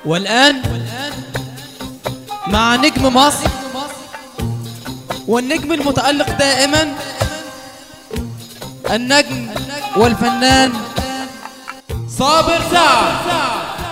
والآن مع نجم مصر والنجم المتألق دائما النجم والفنان صابر سعد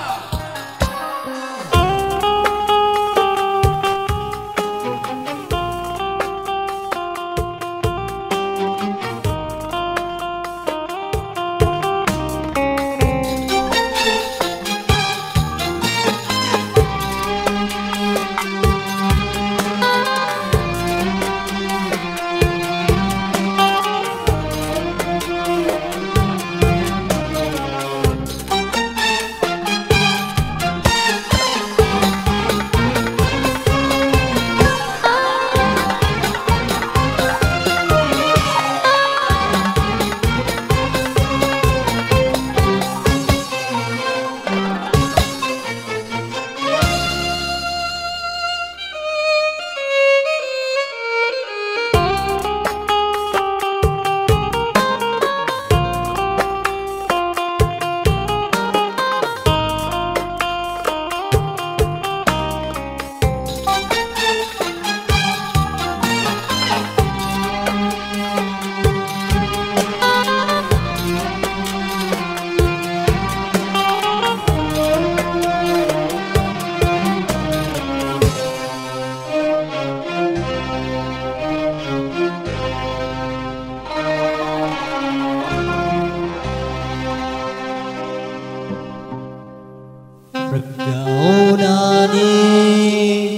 رجعوناني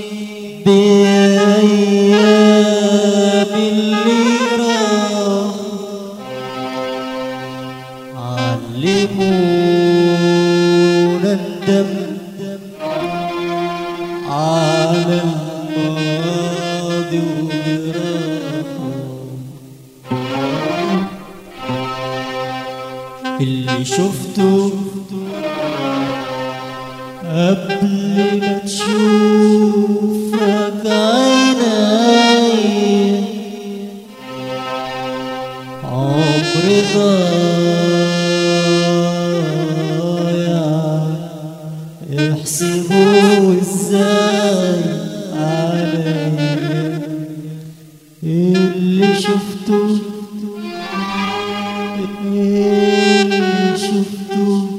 بأيام اللي راح علمونا الدم على الماضي وجراحه اللي شفته قبل ما تشوفك عيني عمري ضايع احسبوا ازاي عليا اللي شفته اللي شفته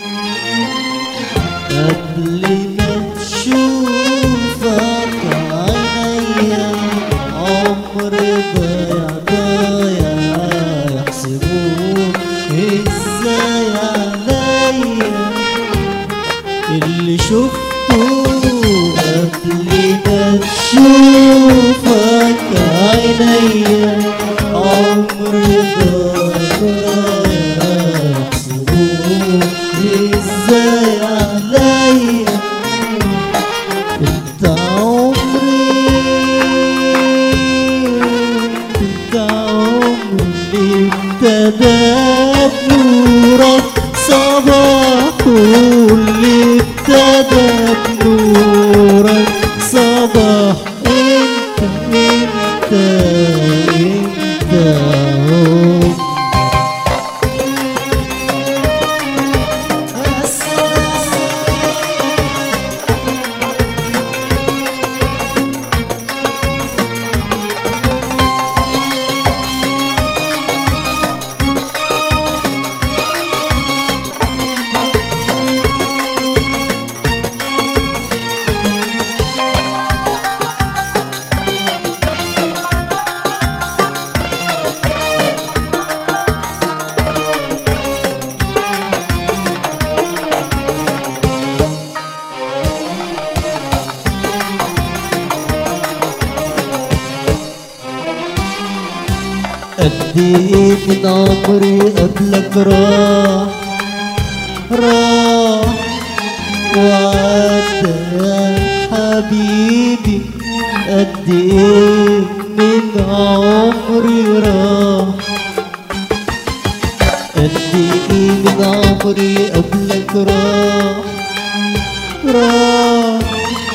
قبل ما تشوفك عينيا عمر ضايع ضايع يحسبوك ازاي عليا اللي شفته قبل ما تشوفك عينيا عمر ضايع يحسبوك ازاي عليا انت عمري انت عمري ابتدى بنورك صباح واللي ابتدى بنورك صباح انت انت انت عمري قد ايه من عمري قبلك راح راح وعدى يا حبيبي قد ايه من عمري راح قد ايه من عمري قبلك راح راح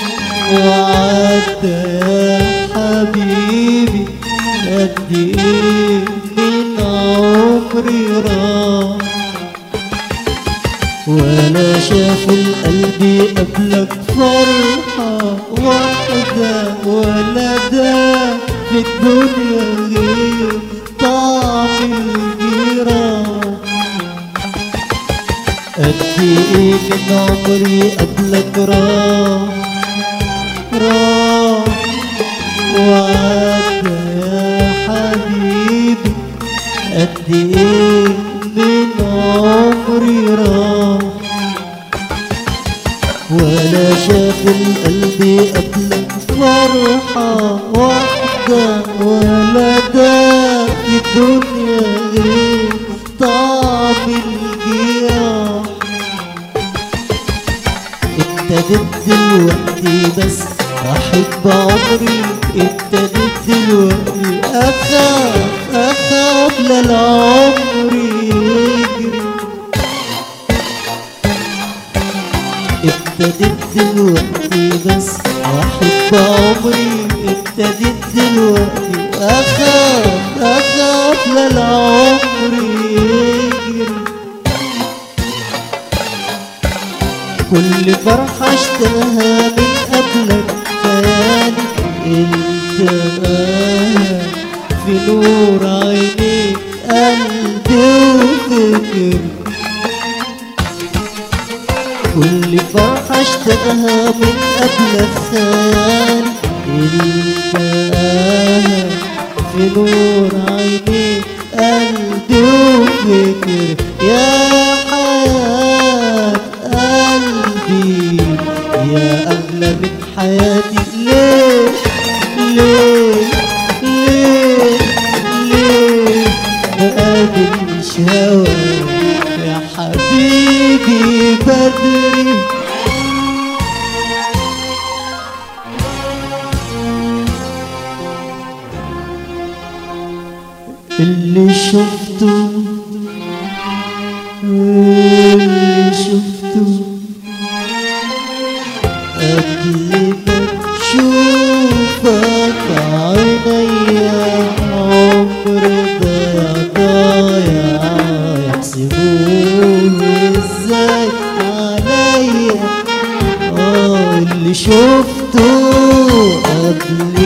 وعدى يا حبيبي قد ايه من عمري راح ولا شاف القلب قبلك في الدنيا غير طعم الجيران قد ايه من عمري قبلك راح راح وعدى يا حبيبي قد ايه من عمري راح ولا شاف القلب قبلك فرحة واحدة ولا ده في الدنيا غير طعم الجياح ابتدت دلوقتي بس احب عمري ابتدت دلوقتي اخاف اخاف للعمر يجري ابتدت دلوقتي بس احب عمري ابتدت دلوقتي اخاف اخاف للعمر يجري كل فرحة اشتهى من قبلك خيالي انت آه في نور عينيك قلبي وفكري كل فرحة اشتهى من قبلك خيالي انت آه في نور عينيك قلبي وفكري يا حياة قلبي يا أغلى من حياتي ليه ليه ليه ليه مقابلش هوا يا حبيبي بدري اللي شفته اللي شفته قبل ما تشوفك عينيا عمر ضايع ضايع يحسبوه ازاي عليا اه اللي شفته قبل